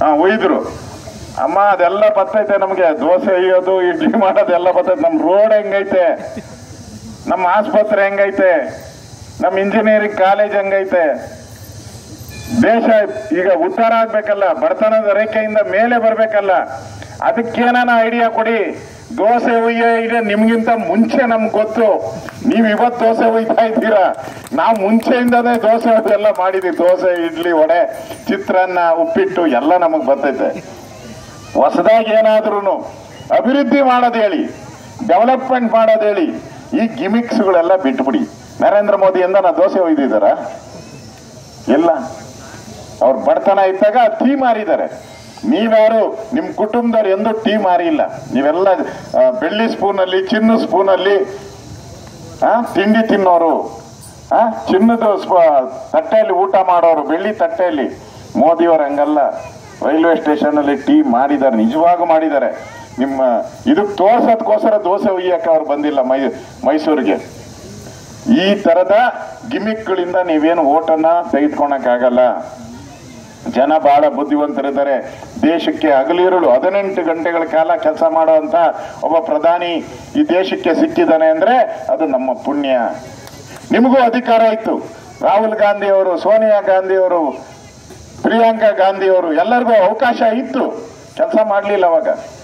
ಹಾ ಒಯ್ದ್ರು ಅಮ್ಮ ಅದೆಲ್ಲ ಬರ್ತೈತೆ ನಮ್ಗೆ ದೋಸೆ ಒಯ್ಯೋದು ಇಡ್ಲಿ ಮಾಡೋದೆಲ್ಲ ಬರ್ತೈತೆ ನಮ್ ರೋಡ್ ಹೆಂಗೈತೆ ನಮ್ಮ ಆಸ್ಪತ್ರೆ ಹೆಂಗೈತೆ ನಮ್ಮ ಇಂಜಿನಿಯರಿಂಗ್ ಕಾಲೇಜ್ ಹೆಂಗೈತೆ ದೇಶ ಈಗ ಉದ್ಧಾರ ಆಗ್ಬೇಕಲ್ಲ ಬಡತನದ ರೇಖೆಯಿಂದ ಮೇಲೆ ಬರ್ಬೇಕಲ್ಲ ಅದಕ್ಕೇನಾನ ಐಡಿಯಾ ಕೊಡಿ ದೋಸೆ ಒಯ್ಯೋ ಈಗ ನಿಮ್ಗಿಂತ ಮುಂಚೆ ನಮ್ಗೆ ಗೊತ್ತು ನೀವ್ ಇವತ್ತು ದೋಸೆ ಒಯ್ತಾ ಇದ್ದೀರಾ ನಾವು ಮುಂಚೆಯಿಂದನೇ ದೋಸೆ ಎಲ್ಲ ಮಾಡಿದೀವಿ ದೋಸೆ ಇಡ್ಲಿ ವಡೆ ಚಿತ್ರಾನ್ನ ಉಪ್ಪಿಟ್ಟು ಎಲ್ಲ ನಮಗ್ ಬರ್ತೈತೆ ಹೊಸದಾಗಿ ಏನಾದ್ರೂ ಅಭಿವೃದ್ಧಿ ಮಾಡೋದು ಹೇಳಿ ಡೆವಲಪ್ಮೆಂಟ್ ಮಾಡೋದು ಹೇಳಿ ಈ ಗಿಮಿಕ್ಸ್ಗಳೆಲ್ಲ ಬಿಟ್ಬಿಡಿ ನರೇಂದ್ರ ಮೋದಿಯಿಂದ ನಾ ದೋಸೆ ಒಯ್ದಿದ್ದಾರ ಇಲ್ಲ ಅವ್ರ ಬಡತನ ಇದ್ದಾಗ ಟೀ ಮಾರಿದ್ದಾರೆ ನೀವ್ಯಾರು ನಿಮ್ ಕುಟುಂಬದವ್ರು ಎಂದೂ ಟೀ ಮಾರಿಲ್ಲ ನೀವೆಲ್ಲ ಆ, ಬೆಳ್ಳಿ ಸ್ಪೂನಲ್ಲಿ ಚಿನ್ನ ಸ್ಪೂನಲ್ಲಿ ಆ, ತಿಂಡಿ ತಿನ್ನೋರು ಆ, ಚಿನ್ನದ ಸ್ಪ- ತಟ್ಟೆಯಲ್ಲಿ ಊಟ ಮಾಡೋರು ಬೆಳ್ಳಿ ತಟ್ಟೆಯಲ್ಲಿ ಮೋದಿಯವ್ರು ಹಂಗಲ್ಲ ರೈಲ್ವೆ ಸ್ಟೇಷನ್ ಅಲ್ಲಿ ಟೀ ಮಾಡಿದ್ದಾರೆ ನಿಜವಾಗೂ ಮಾಡಿದ್ದಾರೆ ನಿಮ್ಮ ಇದಕ್ಕೆ ತೋರ್ಸೋದಕ್ಕೋಸ್ಕರ ದೋಸೆ ಒಯ್ಯಕ್ಕೆ ಅವ್ರು ಬಂದಿಲ್ಲ ಮೈ ಮೈಸೂರಿಗೆ ಈ ತರದ ಗಿಮಿಕ್ಗಳಿಂದ ನೀವೇನು ಓಟನ್ನ ತೆಗೆದುಕೊಳಕ್ಕಾಗಲ್ಲ ಜನ ಬಹಳ ಬುದ್ಧಿವಂತರಿದ್ದಾರೆ ದೇಶಕ್ಕೆ ಹಗಲಿರುಳು ಹದಿನೆಂಟು ಗಂಟೆಗಳ ಕಾಲ ಕೆಲಸ ಮಾಡುವಂತ ಒಬ್ಬ ಪ್ರಧಾನಿ ಈ ದೇಶಕ್ಕೆ ಸಿಕ್ಕಿದ್ದಾನೆ ಅಂದ್ರೆ ಅದು ನಮ್ಮ ಪುಣ್ಯ ನಿಮಗೂ ಅಧಿಕಾರ ಇತ್ತು ರಾಹುಲ್ ಗಾಂಧಿ ಅವರು ಸೋನಿಯಾ ಗಾಂಧಿ ಅವರು ಪ್ರಿಯಾಂಕಾ ಗಾಂಧಿ ಅವರು ಎಲ್ಲರಿಗೂ ಅವಕಾಶ ಇತ್ತು ಕೆಲಸ ಮಾಡಲಿಲ್ಲ ಅವಾಗ